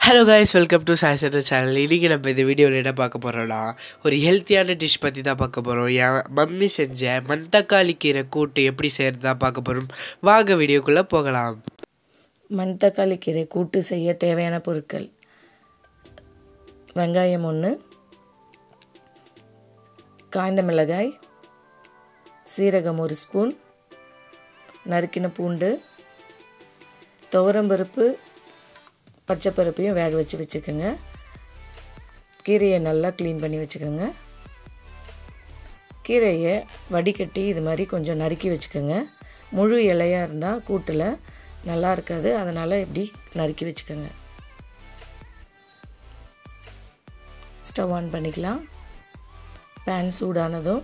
hello guys welcome to Sai centre channel இன்றைக்கி நம்ம இந்த வீடியோவில் என்ன பார்க்க போகிறோம்னா ஒரு ஹெல்த்தியான டிஷ் பற்றி தான் பார்க்க போகிறோம் என் மம்மி செஞ்ச மந்தக்காளி கீரை கூட்டு எப்படி செய்கிறது தான் பார்க்க போகிறோம் வாங்க வீடியோக்குள்ளே போகலாம் மணத்தக்காளி கீரை கூட்டு செய்ய தேவையான பொருட்கள் வெங்காயம் ஒன்று காய்ந்த மிளகாய் சீரகம் ஒரு ஸ்பூன் நறுக்கின பூண்டு துவரம்பருப்பு பச்சைப்பருப்பையும் வேக வச்சு வச்சுக்கோங்க கீரையை நல்லா க்ளீன் பண்ணி வச்சுக்கோங்க கீரையை வடிகட்டி இது மாதிரி கொஞ்சம் நறுக்கி வச்சுக்கோங்க முழு இலையாக இருந்தால் கூட்டில் நல்லா இருக்காது அதனால் இப்படி நறுக்கி வச்சுக்கோங்க ஸ்டவ் ஆன் பண்ணிக்கலாம் பேன் சூடானதும்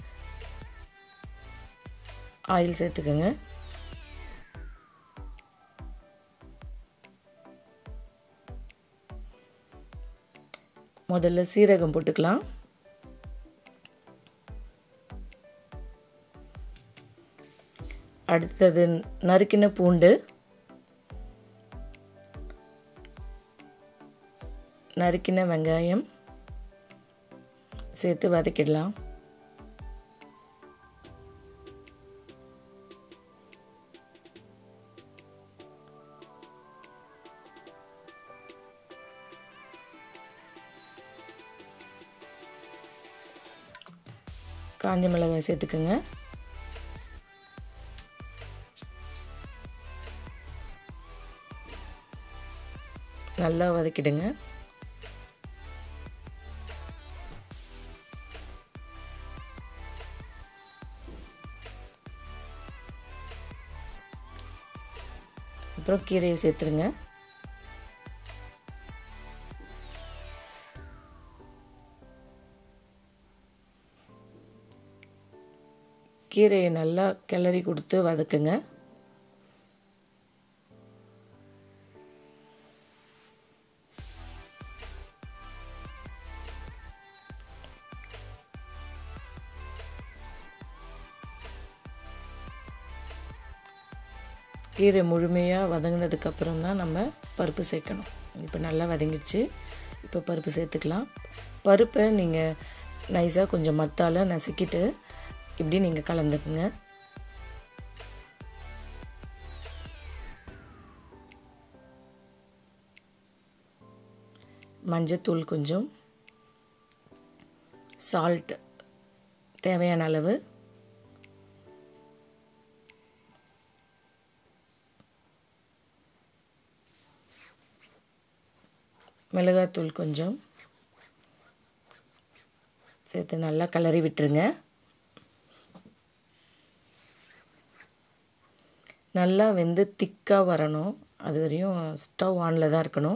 ஆயில் சேர்த்துக்கோங்க முதல்ல சீரகம் போட்டுக்கலாம் அடுத்தது நறுக்கின பூண்டு நறுக்கின வெங்காயம் சேர்த்து வதக்கிடலாம் காஞ்ச மிளகாய் சேர்த்துக்குங்க நல்லா வதக்கிடுங்க அப்புறம் கீரையை சேர்த்துருங்க கீரையை நல்லா கிளறி கொடுத்து வதக்குங்க கீரை முழுமையாக வதங்கினதுக்கப்புறம் தான் நம்ம பருப்பு சேர்க்கணும் இப்போ நல்லா வதங்கிடுச்சு இப்போ பருப்பு சேர்த்துக்கலாம் பருப்பை நீங்கள் நைஸாக கொஞ்சம் மத்தால் நசுக்கிட்டு இப்படி நீங்கள் கலந்துக்குங்க மஞ்சத்தூள் கொஞ்சம் சால்ட் தேவையான அளவு மிளகாத்தூள் கொஞ்சம் சேர்த்து நல்லா கிளறி விட்டுருங்க நல்லா வெந்து திக்காக வரணும் அது வரையும் ஸ்டவ் ஆனில் தான் இருக்கணும்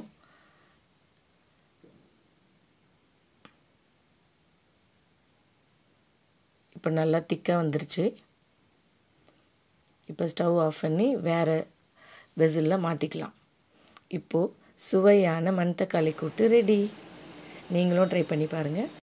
இப்போ நல்லா திக்காக வந்துருச்சு இப்போ ஸ்டவ் ஆஃப் பண்ணி வேறு வெசிலில் மாற்றிக்கலாம் இப்போது சுவையான மணத்தக்காளி கூட்டு ரெடி நீங்களும் ட்ரை பண்ணி பாருங்கள்